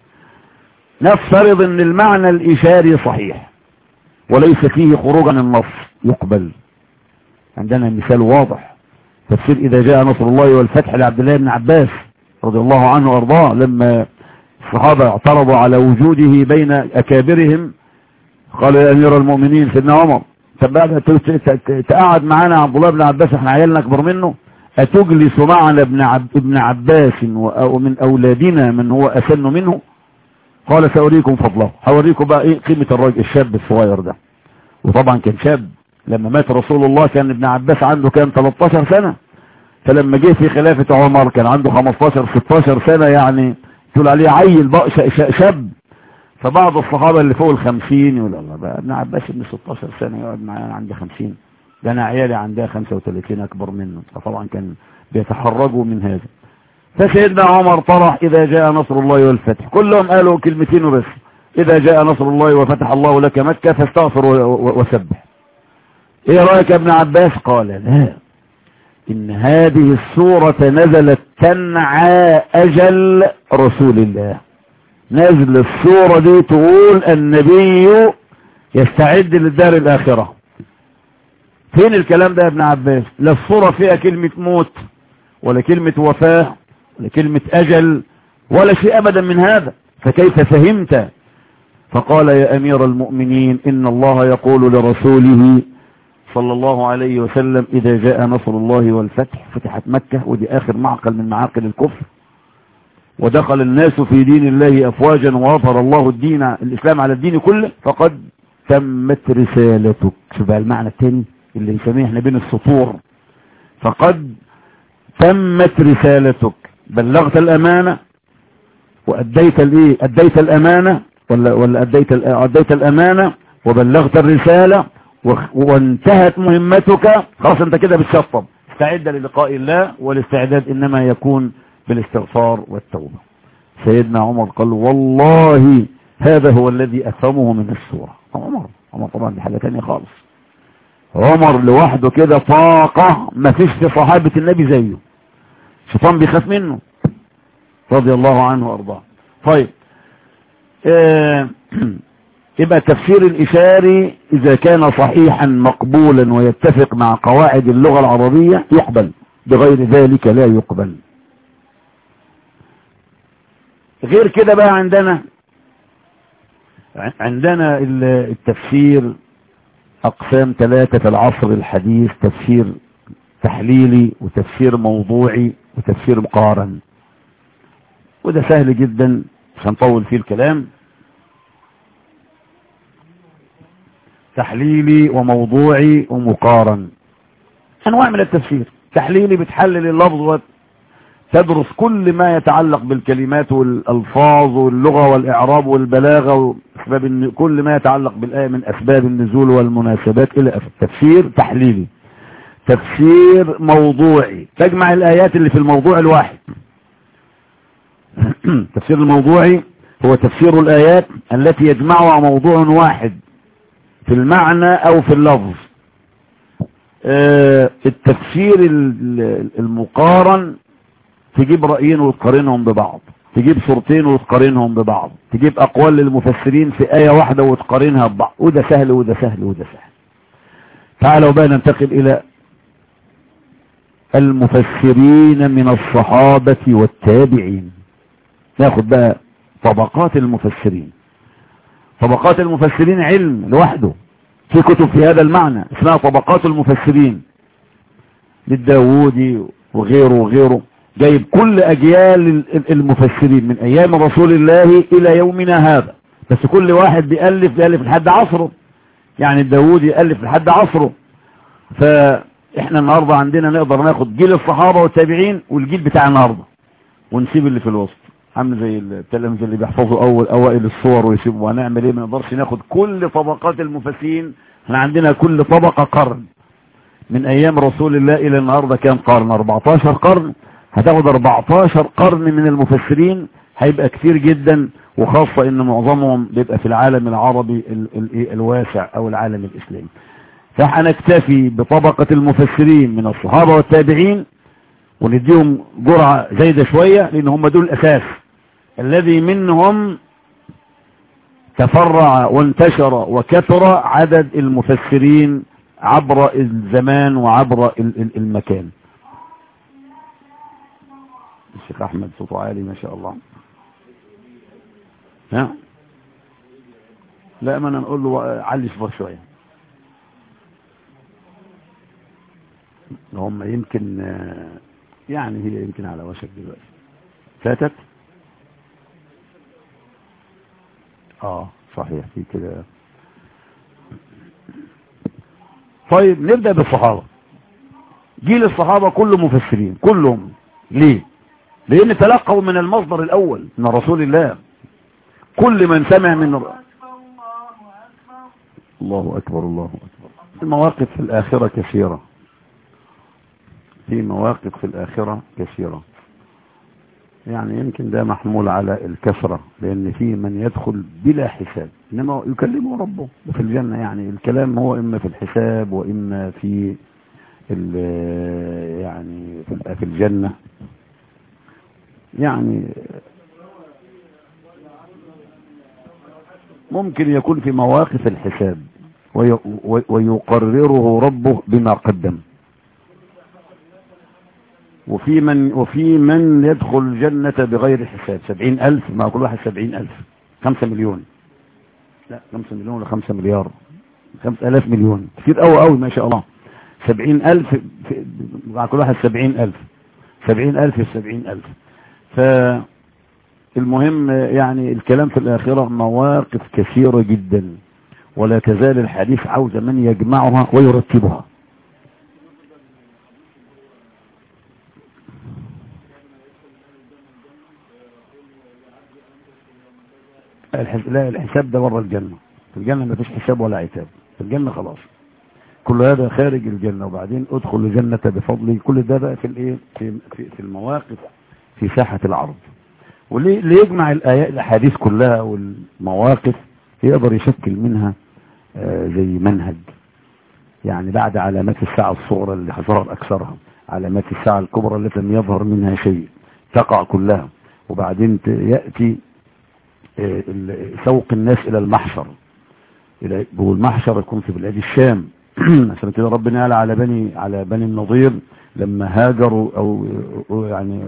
نفترض ان المعنى الإشاري صحيح وليس فيه خروج عن النص يقبل عندنا مثال واضح تفسير إذا جاء نصر الله والفتح لعبد الله بن عباس رضي الله عنه وارضاه لما الصحابة اعترضوا على وجوده بين أكابرهم قال يا أمير المؤمنين سيدنا عمر طب بعد تقعد معانا عبد الله بن عباس احنا عيالنا اكبر منه اتجلس معنا ابن, عب ابن عباس ومن اولادنا من هو اسن منه قال سأريكم فضله هوريكم بقى ايه قيمة الراجل الشاب الصغير ده وطبعا كان شاب لما مات رسول الله كان ابن عباس عنده كان 13 سنة فلما جه في خلافة عمر كان عنده 15 16 سنة يعني تقول عليه عيل بقى شاب فبعض الصحابة اللي فوق الخمسين يقول الله بقى ابن عباس ابن 16 سنة يقعد معايا عندي 50 ده انا عيالي عندها 35 اكبر منه فطبعا كان بيتحرجوا من هذا فسيدنا عمر طرح اذا جاء نصر الله والفتح كلهم قالوا كلمتين وبس اذا جاء نصر الله وفتح الله لك مكة فاستغفر وسبح ايه رأيك يا ابن عباس قال لا ان هذه السورة نزلت تنعى اجل رسول الله نزل السورة دي تقول النبي يستعد للدار الاخرة فين الكلام ده يا ابن عباس لا السورة فيها كلمة موت ولا كلمة وفاة ولا كلمة اجل ولا شيء ابدا من هذا فكيف فهمت فقال يا امير المؤمنين ان الله يقول لرسوله صلى الله عليه وسلم إذا جاء نصر الله والفتح فتحت مكة ودي آخر معقل من معاقل الكفر ودخل الناس في دين الله أفواجا وظهر الله الدين الإسلام على الدين كله فقد تمت رسالتك شوف بقى المعنى الثاني اللي نسميه احنا بين السطور فقد تمت رسالتك بلغت الأمانة وأديت الإيه أديت الأمانة ولا ولا أديت أديت الأمانة وبلغت الرسالة وانتهت مهمتك خلاص انت كده بتشطب استعد للقاء الله والاستعداد انما يكون بالاستغفار والتوبة سيدنا عمر قال والله هذا هو الذي افهمه من السورة عمر عمر طبعا دي حاجة تانية خالص عمر لوحده كده طاقة ما فيش في صحابة النبي زيه شيطان بيخاف منه رضي الله عنه وارضاه طيب اه يبقى التفسير الإشاري إذا كان صحيحا مقبولا ويتفق مع قواعد اللغة العربية يقبل بغير ذلك لا يقبل غير كده بقى عندنا عندنا التفسير أقسام ثلاثة في العصر الحديث تفسير تحليلي وتفسير موضوعي وتفسير مقارن وده سهل جدا مش هنطول فيه الكلام تحليلي وموضوعي ومقارن انواع من التفسير تحليلي بتحلل اللفظ وتدرس كل ما يتعلق بالكلمات والالفاظ واللغة والاعراب والبلاغة واسباب كل ما يتعلق بالايه من اسباب النزول والمناسبات الى تفسير تحليلي تفسير موضوعي تجمع الايات اللي في الموضوع الواحد تفسير الموضوعي هو تفسير الايات التي يجمعها موضوع واحد في المعنى او في اللفظ اه التفسير المقارن تجيب رأيين وتقارنهم ببعض تجيب صورتين وتقارنهم ببعض تجيب اقوال للمفسرين في آية واحدة وتقارنها ببعض وده سهل وده سهل وده سهل تعالوا بقى ننتقل الى المفسرين من الصحابة والتابعين ناخد بقى طبقات المفسرين طبقات المفسرين علم لوحده في كتب في هذا المعنى اسمها طبقات المفسرين للداودي وغيره وغيره جايب كل اجيال المفسرين من ايام رسول الله الى يومنا هذا بس كل واحد بيألف بيألف لحد عصره يعني الداودي ألف لحد عصره فإحنا النهاردة عندنا نقدر ناخد جيل الصحابة والتابعين والجيل بتاع النهاردة ونسيب اللي في الوسط عامل زي التلاميذ اللي بيحفظوا أول أوائل الصور ويسيبوا هنعمل إيه ما نقدرش ناخد كل طبقات المفسرين احنا عندنا كل طبقة قرن من أيام رسول الله إلى النهاردة كام قرن 14 قرن هتاخد 14 قرن من المفسرين هيبقى كتير جدا وخاصة ان معظمهم بيبقى في العالم العربي ال ال الواسع او العالم الاسلامي فهنكتفي بطبقة المفسرين من الصحابة والتابعين ونديهم جرعة زايدة شوية لان هم دول الاساس الذي منهم تفرع وانتشر وكثر عدد المفسرين عبر الزمان وعبر المكان الشيخ احمد صوته عالي ما شاء الله ها لا ما انا نقول له علي صوتك شويه هم يمكن يعني هي يمكن على وشك دلوقتي فاتت اه صحيح في كده طيب نبدأ بالصحابة جيل الصحابة كله مفسرين كلهم ليه لان تلقوا من المصدر الاول من رسول الله كل من سمع من الله اكبر الله اكبر المواقف في الاخرة كثيرة في مواقف في الاخرة كثيرة يعني يمكن ده محمول على الكثرة لان في من يدخل بلا حساب انما يكلمه ربه في الجنة يعني الكلام هو اما في الحساب واما في يعني في الجنة يعني ممكن يكون في مواقف الحساب ويقرره ربه بما قدم وفي من وفي من يدخل الجنة بغير حساب سبعين ألف مع كل واحد سبعين ألف خمسة مليون لا خمسة مليون ولا خمسة مليار خمسة ألاف مليون كتير قوي قوي ما شاء الله سبعين ألف مع كل واحد سبعين ألف سبعين ألف في سبعين ألف فالمهم يعني الكلام في الآخرة مواقف كثيرة جدا ولا تزال الحديث عاوز من يجمعها ويرتبها لا الحساب ده بره الجنة في الجنة ما فيش حساب ولا عتاب في الجنة خلاص كل هذا خارج الجنة وبعدين ادخل الجنة بفضلي كل ده بقى في الايه في, في, في المواقف في ساحة العرض واللي يجمع الآيات الأحاديث كلها والمواقف يقدر يشكل منها آه زي منهج يعني بعد علامات الساعة الصغرى اللي ظهر أكثرها علامات الساعة الكبرى التي لم يظهر منها شيء تقع كلها وبعدين يأتي آه سوق الناس إلى المحشر والمحشر يكون في بلاد الشام عشان كده ربنا قال على بني على بني النضير لما هاجروا او يعني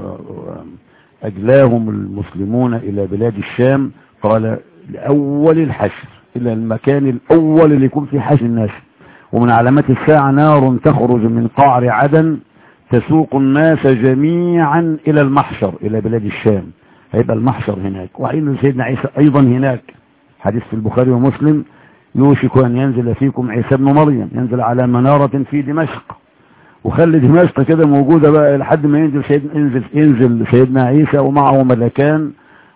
اجلاهم المسلمون الى بلاد الشام قال لاول الحشر الى المكان الاول اللي يكون فيه حشر الناس ومن علامات الساعة نار تخرج من قعر عدن تسوق الناس جميعا الى المحشر الى بلاد الشام هيبقى المحشر هناك وعين سيدنا عيسى ايضا هناك حديث في البخاري ومسلم يوشك ان ينزل فيكم عيسى ابن مريم ينزل على منارة في دمشق وخلي دمشق كده موجودة بقى لحد ما ينزل سيدنا ينزل, ينزل سيدنا عيسى ومعه ملكان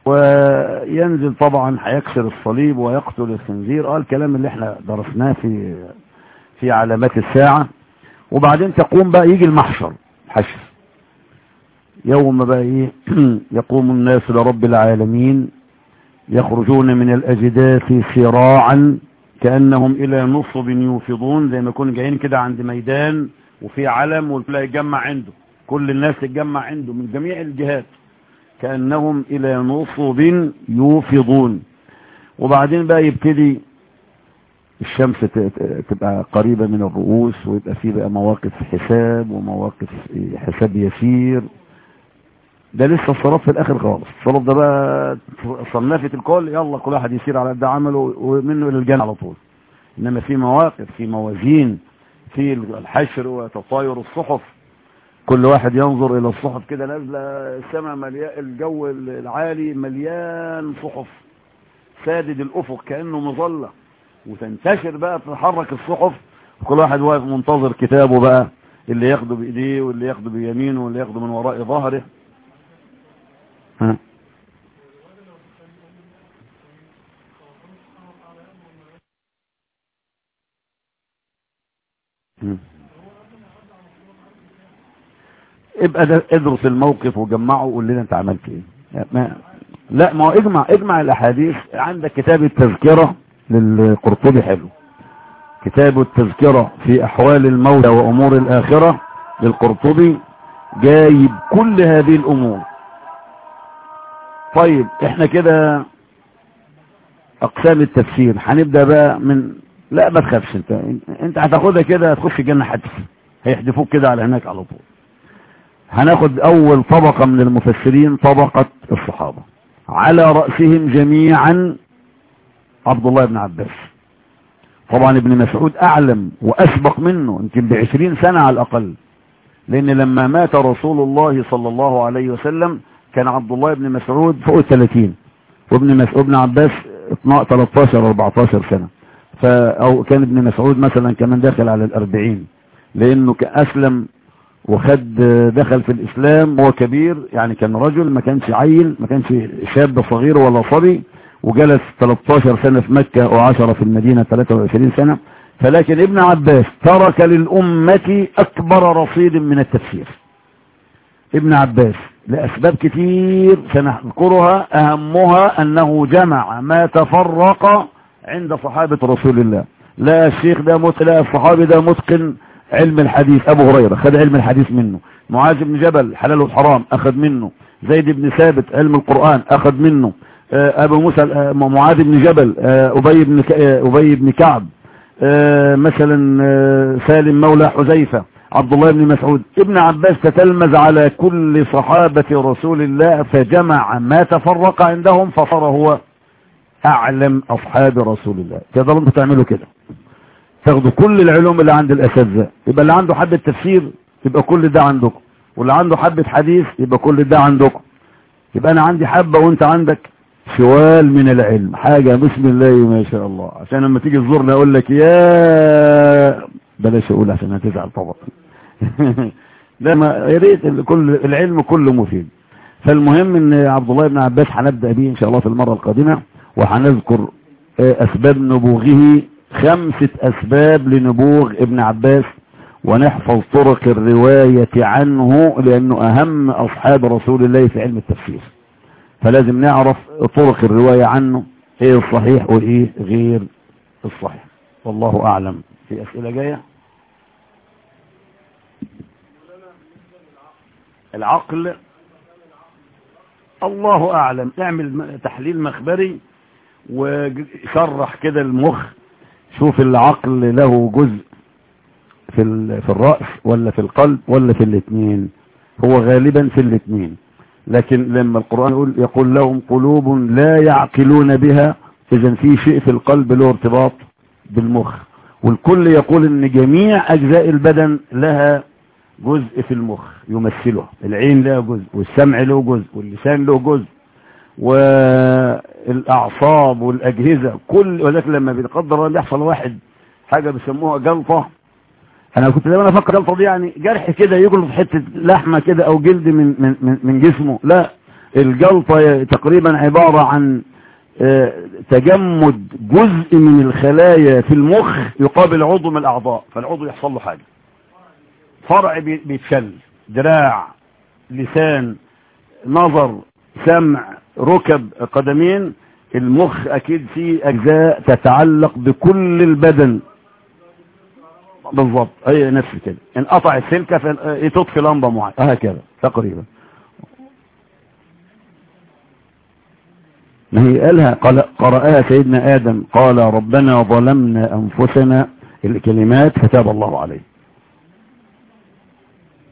وينزل طبعا هيكسر الصليب ويقتل الخنزير اه الكلام اللي احنا درسناه في في علامات الساعة وبعدين تقوم بقى يجي المحشر حشر يوم بقى ايه يقوم الناس لرب العالمين يخرجون من الاجداث سراعا كأنهم الى نصب يوفضون زي ما يكونوا جايين كده عند ميدان وفي علم والكل يتجمع عنده كل الناس تتجمع عنده من جميع الجهات كأنهم إلى نصب يوفضون وبعدين بقى يبتدي الشمس تبقى قريبة من الرؤوس ويبقى فيه بقى مواقف حساب ومواقف حساب يسير ده لسه الصلاة في الآخر خالص الصلاة ده بقى صنفت الكل يلا كل واحد يسير على قد عمله ومنه إلى الجنة على طول إنما في مواقف في موازين في الحشر وتطاير الصحف كل واحد ينظر الى الصحف كده نازله السماء مليان الجو العالي مليان صحف سادد الافق كانه مظله وتنتشر بقى تتحرك الصحف وكل واحد واقف منتظر كتابه بقى اللي ياخده بايديه واللي ياخده بيمينه واللي ياخده من وراء ظهره ها مم. ابقى ده ادرس الموقف وجمعه وقول لنا انت عملت ايه ما لا ما هو اجمع اجمع الاحاديث عندك كتاب التذكرة للقرطبي حلو كتاب التذكرة في احوال الموتى وامور الاخرة للقرطبي جايب كل هذه الامور طيب احنا كده اقسام التفسير هنبدأ بقى من لا ما تخافش انت انت هتاخدها كده هتخش جنة حدث هيحدفوك كده على هناك على طول هناخد اول طبقة من المفسرين طبقة الصحابة على رأسهم جميعا عبد الله بن عباس طبعا ابن مسعود اعلم واسبق منه يمكن بعشرين سنة على الاقل لان لما مات رسول الله صلى الله عليه وسلم كان عبد الله بن مسعود فوق الثلاثين وابن مسعود بن عباس 13 14 سنة او كان ابن مسعود مثلا كمان داخل على الاربعين لانه اسلم وخد دخل في الاسلام وهو كبير يعني كان رجل ما كانش عيل ما كانش شاب صغير ولا صبي وجلس 13 سنة في مكة و10 في المدينة 23 سنة فلكن ابن عباس ترك للأمة أكبر رصيد من التفسير ابن عباس لأسباب كتير سنذكرها أهمها أنه جمع ما تفرق عند صحابة رسول الله لا الشيخ ده مت... لا الصحابي ده متقن علم الحديث أبو هريرة خد علم الحديث منه معاذ بن جبل حلال والحرام أخذ منه زيد بن ثابت علم القرآن أخذ منه أبو موسى معاذ بن جبل أبي بن أبي بن كعب مثلا سالم مولى حذيفة عبد الله بن مسعود ابن عباس تتلمذ على كل صحابة رسول الله فجمع ما تفرق عندهم فصار هو أعلم أصحاب رسول الله كده انتوا تعملوا كده تاخدوا كل العلوم اللي عند الأساتذة يبقى اللي عنده حبة تفسير يبقى كل ده عندكم واللي عنده حبة حديث يبقى كل ده عندكم يبقى أنا عندي حبة وانت عندك شوال من العلم حاجة بسم الله ما شاء الله عشان لما تيجي تزورنا اقول لك يا بلاش اقول عشان هتزعل طبعا لا ما يا ريت كل العلم كله مفيد فالمهم ان عبد الله بن عباس هنبدا به ان شاء الله في المره القادمه وهنذكر اسباب نبوغه خمسه اسباب لنبوغ ابن عباس ونحفظ طرق الروايه عنه لانه اهم اصحاب رسول الله في علم التفسير فلازم نعرف طرق الروايه عنه ايه الصحيح وايه غير الصحيح والله اعلم في اسئله جايه العقل الله اعلم اعمل تحليل مخبري وشرح كده المخ شوف العقل له جزء في في الرأس ولا في القلب ولا في الاثنين هو غالبا في الاثنين لكن لما القرآن يقول, يقول لهم قلوب لا يعقلون بها اذا في شيء في القلب له ارتباط بالمخ والكل يقول ان جميع اجزاء البدن لها جزء في المخ يمثله العين له جزء والسمع له جزء واللسان له جزء والاعصاب والاجهزة كل وذلك لما بيقدر الله بيحصل واحد حاجة بيسموها جلطة انا كنت دايما افكر جلطة دي يعني جرح كده يجلط حتة لحمة كده او جلد من, من, من جسمه لا الجلطة تقريبا عبارة عن تجمد جزء من الخلايا في المخ يقابل عضو من الاعضاء فالعضو يحصل له حاجة فرع بيتشل دراع لسان نظر سمع ركب قدمين المخ اكيد فيه اجزاء تتعلق بكل البدن بالضبط اي نفس كده انقطع السلكة تطفي لمبة معينة هكذا تقريبا ما هي قالها قرأها سيدنا آدم قال ربنا ظلمنا أنفسنا الكلمات فتاب الله عليه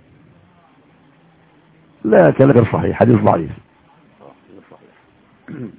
لا كلام غير صحيح حديث ضعيف